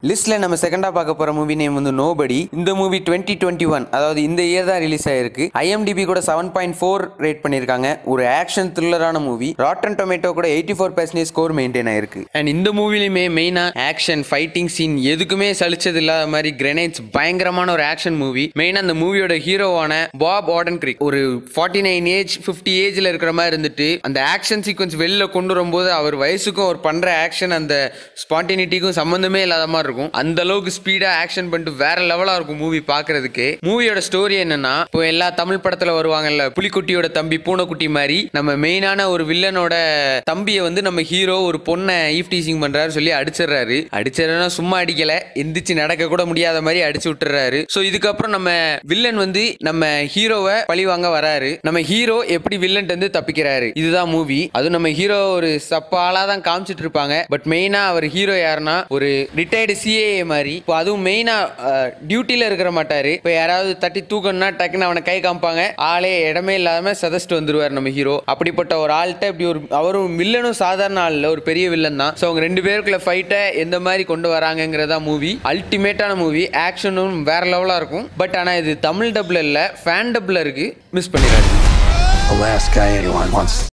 லிஸ்ட்ல நம்ம செகண்டா பார்க்க போற மூவி நேம் வந்து நோபடி இந்த மூவி டுவெண்ட்டி டுவெண்ட்டி ஒன் அதாவது இந்த இயர் தான் ரிலீஸ் ஆயிருக்கு ஐஎம்டிபி கூட செவன் பாயிண்ட் ஃபோர் ரேட் பண்ணியிருக்காங்க ஒரு ஆக்ஷன் த்ரில்லரான மூவி ராட்டன் டொமேட்டோ கூட eighty four percentage score maintain ஆயிருக்கு அண்ட் இந்த மூவிலையுமே மெயினா ஆக்ஷன் ஃபைட்டிங் சீன் எதுக்குமே சலிச்சது இல்லாத மாதிரி கிரெனேட்ஸ் பயங்கரமான ஒரு ஆக்ஷன் மூவி மெயினா அந்த மூவியோட ஹீரோவான பாப் ஆர்டன் கிரிக் ஒரு ஃபார்ட்டி நைன் ஏஜ் ஃபிஃப்டி ஏஜ்ல இருக்கிற மாதிரி இருந்துட்டு அந்த ஆக்ஷன் சீக்வன்ஸ் வெளில கொண்டு வரும்போது அவர் வயசுக்கும் அவர் பண்ற ஆக்ஷன் அந்த ஸ்பான்டினிட்டிக்கும் சம்மந்தமே இல்லாத மாதிரி இருக்கும் அந்த அளவுக்கு ஸ்பீடா ஆக்ஷன் பண்ணிட்டு வேற லெவலா இருக்கும் மூவி பாக்குறதுக்கு மூவியோட ஸ்டோரி என்னன்னா இப்போ எல்லா தமிழ் படத்துல வருவாங்கல்ல புலிக்குட்டியோட தம்பி பூனைக்குட்டி மாதிரி நம்ம மெயினான ஒரு வில்லனோட தம்பியை வந்து நம்ம ஹீரோ ஒரு பொண்ணை ஈஃப் டீசிங் பண்றாரு சொல்லி அடிச்சிடுறாரு அடிச்சிடறா சும்மா அடிக்கல எந்திரிச்சு நடக்க கூட முடியாத மாதிரி அடிச்சு விட்டுறாரு ஸோ இதுக்கப்புறம் நம்ம வில்லன் வந்து நம்ம ஹீரோவை பழி வாங்க வராரு நம்ம ஹீரோ எப்படி வில்லன் வந்து தப்பிக்கிறாரு இதுதான் மூவி அதுவும் நம்ம ஹீரோ ஒரு சப்பாலா தான் காமிச்சிட்டு இருப்பாங்க பட் மெயினா அவர் ஹீரோ யாருன்னா ஒரு ரிட்டையர்டு சிஏஏ மாதிரி இப்போ அதுவும் மெயினா டியூட்டில இருக்கிற மாட்டாரு இப்போ யாராவது தட்டி தூக்கணும்னா டக்குன்னு அவனை கை காமிப்பாங்க ஆளே இடமே இல்லாம சதஸ்ட் வந்துருவார் நம்ம ஹீரோ அப்படிப்பட்ட ஒரு ஆள்கிட்ட இப்படி ஒரு அவரும் வில்லனும் சாதாரண ஆள் இல்ல ஒரு பெரிய வில்லன் தான் ஸோ அவங்க ரெண்டு பேருக்குள்ள ஃபைட்டை எந்த மாதிரி கொண்டு வராங்கங்கிறதா மூவி அல்டிமேட்டான மூவி ஆக்ஷனும் வேற லெவலா இருக்கும் பட் ஆனா இது தமிழ் டப்ல இல்ல ஃபேன் டப்ல இருக்கு மிஸ் பண்ணிடாது The last guy anyone wants